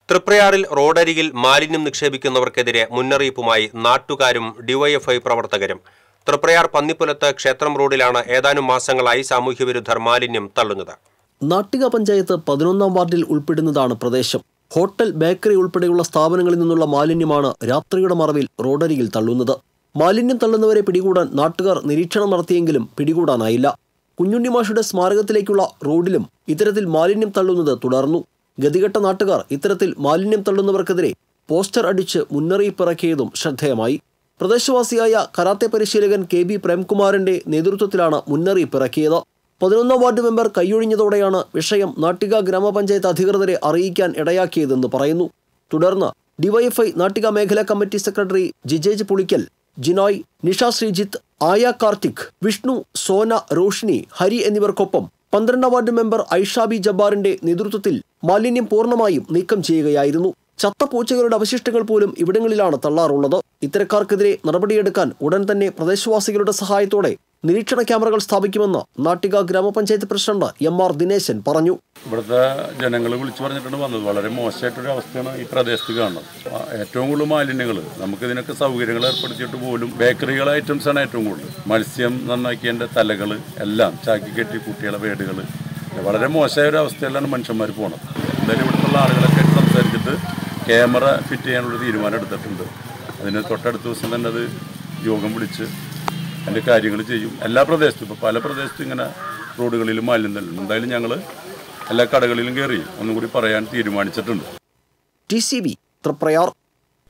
തൃപ്രയാറിൽ റോഡരികിൽ മാലിന്യം നിക്ഷേപിക്കുന്നവർക്കെതിരെ മുന്നറിയിപ്പുമായി നാട്ടുകാരും ഡിവൈഎഫ്ഐ പ്രവർത്തകരും തൃപ്രയാർ പന്നിപ്പുലത്ത് ക്ഷേത്രം റോഡിലാണ് ഏതാനും മാസങ്ങളായി സാമൂഹ്യവിരുദ്ധർ മാലിന്യം തള്ളുന്നത് നാട്ടിക പഞ്ചായത്ത് പതിനൊന്നാം വാർഡിൽ ഉൾപ്പെടുന്നതാണ് പ്രദേശം ഹോട്ടൽ ബേക്കറി ഉൾപ്പെടെയുള്ള സ്ഥാപനങ്ങളിൽ നിന്നുള്ള മാലിന്യമാണ് രാത്രിയുടെ മറവിൽ റോഡരികിൽ തള്ളുന്നത് മാലിന്യം തള്ളുന്നവരെ പിടികൂടാൻ നാട്ടുകാർ നിരീക്ഷണം നടത്തിയെങ്കിലും പിടികൂടാനായില്ല കുഞ്ഞുണ്ണിമാഷുടെ സ്മാരകത്തിലേക്കുള്ള റോഡിലും ഇത്തരത്തിൽ മാലിന്യം തള്ളുന്നത് തുടർന്നു ഗതികെട്ട നാട്ടുകാർ ഇത്തരത്തിൽ മാലിന്യം തള്ളുന്നവർക്കെതിരെ പോസ്റ്റർ അടിച്ച് മുന്നറിയിപ്പിറക്കിയതും ശ്രദ്ധേയമായി പ്രദേശവാസിയായ കരാത്തെ പരിശീലകൻ കെ ബി പ്രേംകുമാറിന്റെ നേതൃത്വത്തിലാണ് മുന്നറിയിപ്പിറക്കിയത് പതിനൊന്നാം വാർഡ് മെമ്പർ കൈയൊഴിഞ്ഞതോടെയാണ് വിഷയം നാട്ടിക ഗ്രാമപഞ്ചായത്ത് അധികൃതരെ അറിയിക്കാൻ ഇടയാക്കിയതെന്ന് പറയുന്നു തുടർന്ന് ഡിവൈഎഫ്ഐ നാട്ടിക മേഖലാ കമ്മിറ്റി സെക്രട്ടറി ജിജേജ് പുളിക്കൽ ജിനോയ് നിഷ ശ്രീജിത്ത് ആയ കാർത്തിക് വിഷ്ണു സോന റോഷിനി ഹരി എന്നിവർക്കൊപ്പം പന്ത്രണ്ടാം വാർഡ് മെമ്പർ ഐഷാബി ജബ്ബാറിന്റെ നേതൃത്വത്തിൽ മാലിന്യം പൂർണ്ണമായും നീക്കം ചെയ്യുകയായിരുന്നു ചത്ത പൂച്ചകളുടെ അവശിഷ്ടങ്ങൾ പോലും ഇവിടങ്ങളിലാണ് തള്ളാറുള്ളത് ഇത്തരക്കാർക്കെതിരെ നടപടിയെടുക്കാൻ ഉടൻ തന്നെ പ്രദേശവാസികളുടെ സഹായത്തോടെ നിരീക്ഷണ ക്യാമറകൾ സ്ഥാപിക്കുമെന്ന് നാട്ടിക ഗ്രാമപഞ്ചായത്ത് പ്രസിഡന്റ് എം ആർ ദിനേശൻ പറഞ്ഞു ഇവിടുത്തെ ജനങ്ങൾ വിളിച്ചു പറഞ്ഞിട്ടാണ് വന്നത് വളരെ മോശമായിട്ടൊരു അവസ്ഥയാണ് ഈ പ്രദേശത്ത് കാണുന്നത് ആ, ഏറ്റവും കൂടുതൽ മാലിന്യങ്ങൾ നമുക്കിതിനൊക്കെ സൗകര്യങ്ങൾ ഏർപ്പെടുത്തിയിട്ട് പോലും ബേക്കറികൾ ഐറ്റംസാണ് ഏറ്റവും കൂടുതൽ മത്സ്യം നന്നാക്കിയതിൻ്റെ തലകൾ എല്ലാം ചാക്കി കെട്ടി കുട്ടികളെ വീടുകൾ വളരെ മോശമായ ഒരു അവസ്ഥയിലാണ് മനുഷ്യന്മാർ പോണത് എന്തായാലും ഇവിടുത്തെ ആളുകളൊക്കെ ആയിട്ട് സംസാരിച്ചിട്ട് ക്യാമറ ഫിറ്റ് ചെയ്യാനുള്ള തീരുമാനം എടുത്തിട്ടുണ്ട് അതിന് തൊട്ടടുത്ത ദിവസം തന്നെ അത് യോഗം വിളിച്ച് അതിൻ്റെ കാര്യങ്ങൾ ചെയ്യും എല്ലാ പ്രദേശത്തും ഇപ്പോൾ പല പ്രദേശത്തും ഇങ്ങനെ റോഡുകളിൽ മാലിന്യം തള്ളുന്നു എന്തായാലും ഞങ്ങൾ എല്ലാ കടകളിലും കയറി ഒന്നും കൂടി പറയാൻ തീരുമാനിച്ചിട്ടുണ്ട് ടി സി ബി തൃപ്രയാർ